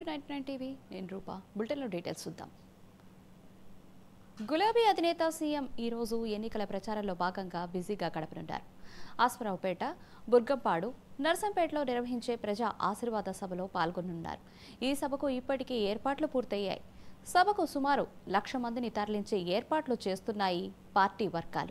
ninety nine TV నేను రూపా బులెటిన్లో details చూద్దాం గులాబీ అధినేత సీఎం ఈరోజు ఎన్నికల ప్రచారంలో భాగంగా బిజీగా గడపనున్నారు ఆస్పరావుపేట బుర్గంపాడు నర్సంపేటలో నిర్వహించే ప్రజా ఆశీర్వాద సభలో పాల్గొనున్నారు ఈ సభకు ఇప్పటికే ఏర్పాట్లు పూర్తయ్యాయి సభకు సుమారు లక్ష మందిని తరలించే ఏర్పాట్లు చేస్తున్నాయి పార్టీ వర్గాలు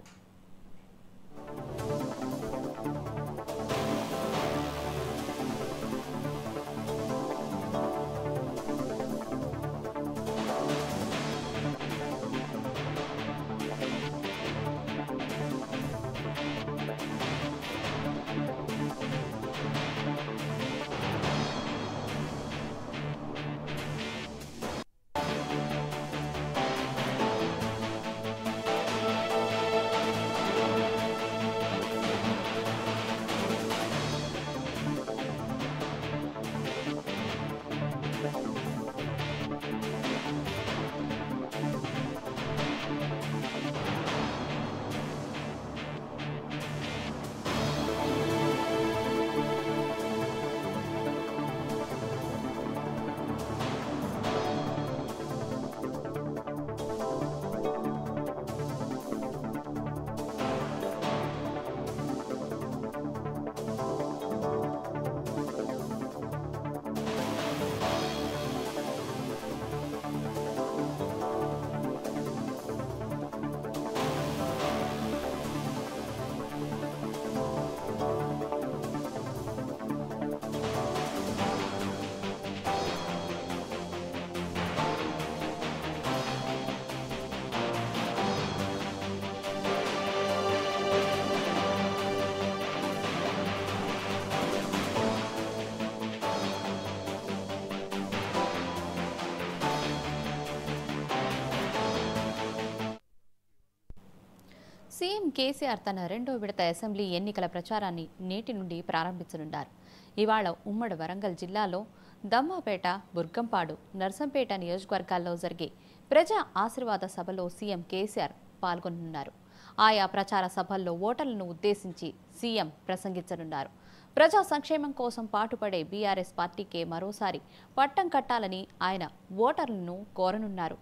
సీఎం కేసీఆర్ తన రెండో విడత అసెంబ్లీ ఎన్నికల ప్రచారాన్ని నేటి నుండి ప్రారంభించనున్నారు ఇవాళ ఉమ్మడి వరంగల్ జిల్లాలో దమ్మాపేట బుర్గంపాడు నర్సంపేట నియోజకవర్గాల్లో జరిగే ప్రజా ఆశీర్వాద సభలో సీఎం కేసీఆర్ పాల్గొనున్నారు ఆయా ప్రచార సభల్లో ఓటర్లను ఉద్దేశించి సీఎం ప్రసంగించనున్నారు ప్రజా సంక్షేమం కోసం పాటుపడే బీఆర్ఎస్ పార్టీకే మరోసారి పట్టం కట్టాలని ఆయన ఓటర్లను కోరనున్నారు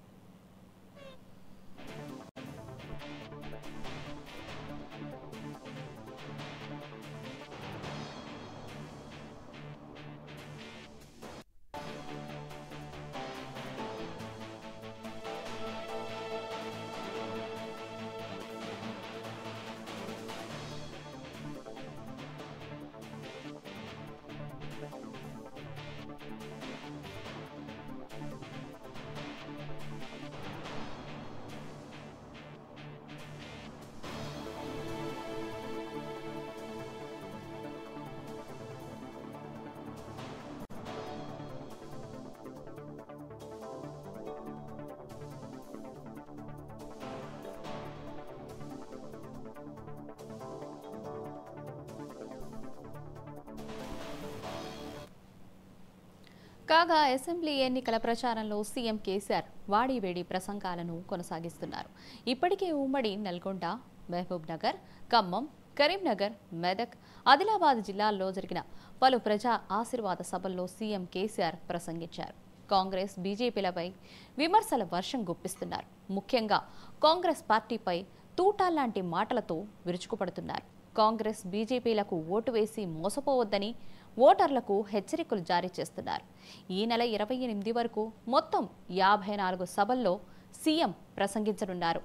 కాగా అసెంబ్లీ ఎన్నికల ప్రచారంలో సీఎం కేసీఆర్ వాడివేడి ప్రసంగాలను కొనసాగిస్తున్నారు ఇప్పటికే ఉమ్మడి నల్గొండ మహబూబ్ నగర్ ఖమ్మం కరీంనగర్ మెదక్ ఆదిలాబాద్ జిల్లాల్లో జరిగిన పలు ప్రజా ఆశీర్వాద సభల్లో సీఎం కేసీఆర్ ప్రసంగించారు కాంగ్రెస్ బీజేపీలపై విమర్శల వర్షం గుప్పిస్తున్నారు ముఖ్యంగా కాంగ్రెస్ పార్టీపై తూటాల్లాంటి మాటలతో విరుచుకుపడుతున్నారు కాంగ్రెస్ బీజేపీలకు ఓటు వేసి మోసపోవద్దని ఓటర్లకు హెచ్చరికలు జారీ చేస్తున్నారు ఈ నెల ఇరవై ఎనిమిది వరకు మొత్తం యాభై నాలుగు సభల్లో సీఎం ప్రసంగించనున్నారు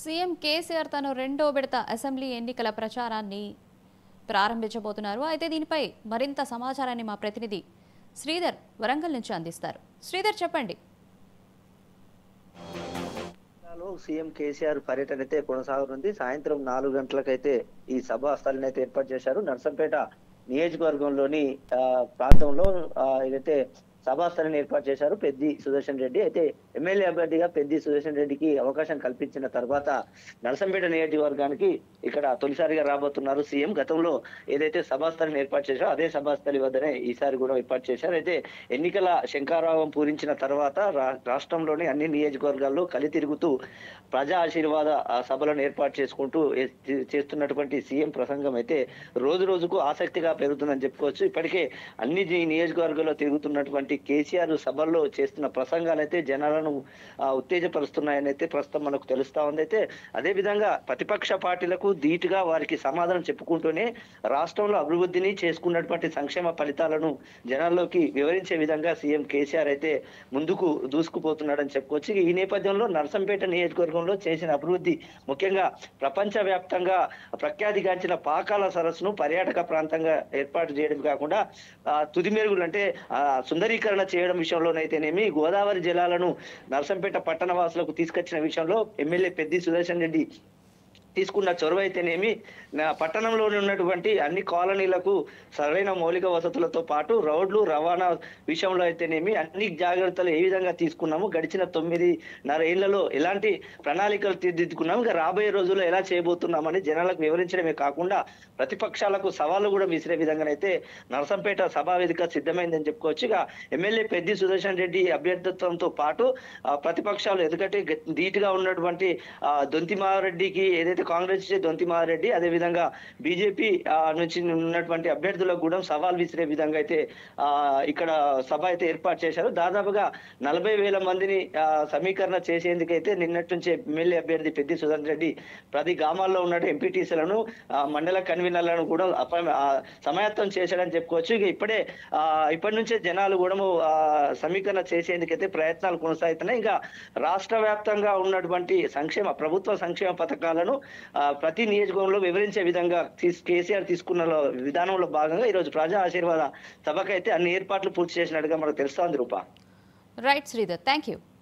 సీఎం కేసీఆర్ తను రెండో విడత అసెంబ్లీ ఎన్నికల ప్రచారాన్ని ప్రారంభించబోతున్నారు అయితే దీనిపై మరింత సమాచారాన్ని మా ప్రతినిధి శ్రీధర్ వరంగల్ నుంచి అందిస్తారు శ్రీధర్ చెప్పండి తెలంగాణలో సీఎం కేసీఆర్ పర్యటన అయితే కొనసాగనుంది సాయంత్రం నాలుగు గంటలకైతే ఈ సభా స్థలాన్ని అయితే ఏర్పాటు చేశారు నర్సంపేట నియోజకవర్గంలోని ఆ, ప్రాంతంలో ఆ, ఏదైతే సభా స్థలాన్ని ఏర్పాటు చేశారు పెద్ది సుదర్శన్ రెడ్డి అయితే ఎమ్మెల్యే అభ్యర్థిగా పెద్ది సుదర్శన్ రెడ్డికి అవకాశం కల్పించిన తర్వాత నర్సంపేట నియోజకవర్గానికి ఇక్కడ తొలిసారిగా రాబోతున్నారు సీఎం గతంలో ఏదైతే సభాస్థలిని ఏర్పాటు చేశారో అదే సభాస్థలి వద్దనే ఈసారి కూడా ఏర్పాటు చేశారు అయితే ఎన్నికల శంకారావం పూరించిన తర్వాత రా- రాష్ట్రంలోని అన్ని నియోజకవర్గాల్లో కలి తిరుగుతూ ప్రజా ఆశీర్వాద ఆ, సభలను ఏర్పాటు చేసుకుంటూ ఏ- చే- చేస్తున్నటువంటి సీఎం ప్రసంగం అయితే రోజు రోజుకు ఆసక్తిగా పెరుగుతుందని చెప్పుకోవచ్చు ఇప్పటికే అన్ని జి- నియోజకవర్గాల్లో తిరుగుతున్నటువంటి కేసీఆర్ సభల్లో చేస్తున్న ప్రసంగాలు అయితే జనాలను ఆ, ఉత్తేజపరుస్తున్నాయని అయితే ప్రస్తుతం మనకు తెలుస్తా ఉంది అయితే అదే విధంగా ప్రతిపక్ష పార్టీలకు ధీటుగా వారికి సమాధానం చెప్పుకుంటూనే రాష్ట్రంలో అభివృద్ధిని చేసుకున్నటువంటి సంక్షేమ ఫలితాలను జనాల్లోకి వివరించే విధంగా సీఎం కేసీఆర్ అయితే ముందుకు దూసుకుపోతున్నాడని చెప్పుకోవచ్చు ఈ నేపథ్యంలో నర్సంపేట నియోజకవర్గంలో చేసిన అభివృద్ధి ముఖ్యంగా ప్రపంచ వ్యాప్తంగా ప్రఖ్యాతిగాంచిన పాకాల సరస్సును పర్యాటక ప్రాంతంగా ఏర్పాటు చేయడం కాకుండా ఆ, తుది మెరుగులు అంటే ఆ, సుందరీకరణ చేయడం విషయంలోనైతేనేమి గోదావరి జలాలను నర్సంపేట పట్టణ వాసులకు తీసుకొచ్చిన విషయంలో ఎమ్మెల్యే పెద్ది సుదర్శన్ రెడ్డి తీసుకున్న చొరవ అయితేనేమి నా పట్టణంలోని ఉన్నటువంటి అన్ని కాలనీలకు సరైన మౌలిక వసతులతో పాటు రోడ్లు రవాణా విషయంలో అయితేనేమి అన్ని జాగ్రత్తలు ఏ విధంగా తీసుకున్నాము గడిచిన తొమ్మిది నర ఏళ్లలో ఎలాంటి ప్రణాళికలు తీర్దిద్దుకున్నాము ఇక రాబోయే రోజుల్లో ఎలా చేయబోతున్నామని జనాలకు వివరించడమే కాకుండా ప్రతిపక్షాలకు సవాళ్ళు కూడా విసిరే విధంగానైతే నరసంపేట సభా వేదిక సిద్ధమైందని చెప్పుకోవచ్చు ఇక ఎమ్మెల్యే పెద్ది సుదర్శన్ రెడ్డి అభ్యర్థిత్వంతో పాటు ఆ, ప్రతిపక్షాలు ఎందుకంటే గ- ధీటుగా ఉన్నటువంటి ఆ, దొంతిమారెడ్డికి ఏదైతే కాంగ్రెస్ ఇచ్చే దొంతిమారెడ్డి అదే విధంగా బీజేపీ నుంచి ఉన్నటువంటి అభ్యర్థులకు కూడా సవాల్ విసిరే విధంగా అయితే ఆ, ఇక్కడ సభ అయితే ఏర్పాటు చేశారు దాదాపుగా నలభై వేల మందిని ఆ, సమీకరణ చేసేందుకైతే నిన్నటి నుంచి ఎమ్మెల్యే అభ్యర్థి పెద్ది సుదర్శన్ రెడ్డి ప్రతి గ్రామాల్లో ఉన్న ఎంపీటీసీలను మండల కన్వీనర్లను కూడా అప- ఆ, సమాయత్తం చేశాడని చెప్పుకోవచ్చు ఇక ఇప్పుడే ఆ, ఇప్పటి నుంచే జనాలు కూడా ఆ, సమీకరణ చేసేందుకైతే ప్రయత్నాలు కొనసాగుతున్నాయి ఇంకా రాష్ట్ర వ్యాప్తంగా ఉన్నటువంటి సంక్షేమ ప్రభుత్వ సంక్షేమ పథకాలను ఆ, ప్రతి నియోజకవర్గంలో వివరించే విధంగా తీస్- కేసీఆర్ తీసుకున్న లో- విధానంలో భాగంగా ఈరోజు ప్రజా ఆశీర్వాద సభకైతే అన్ని ఏర్పాట్లు పూర్తి చేసినట్టుగా మనకు తెలుస్తోంది Roopa right Sridhar thank you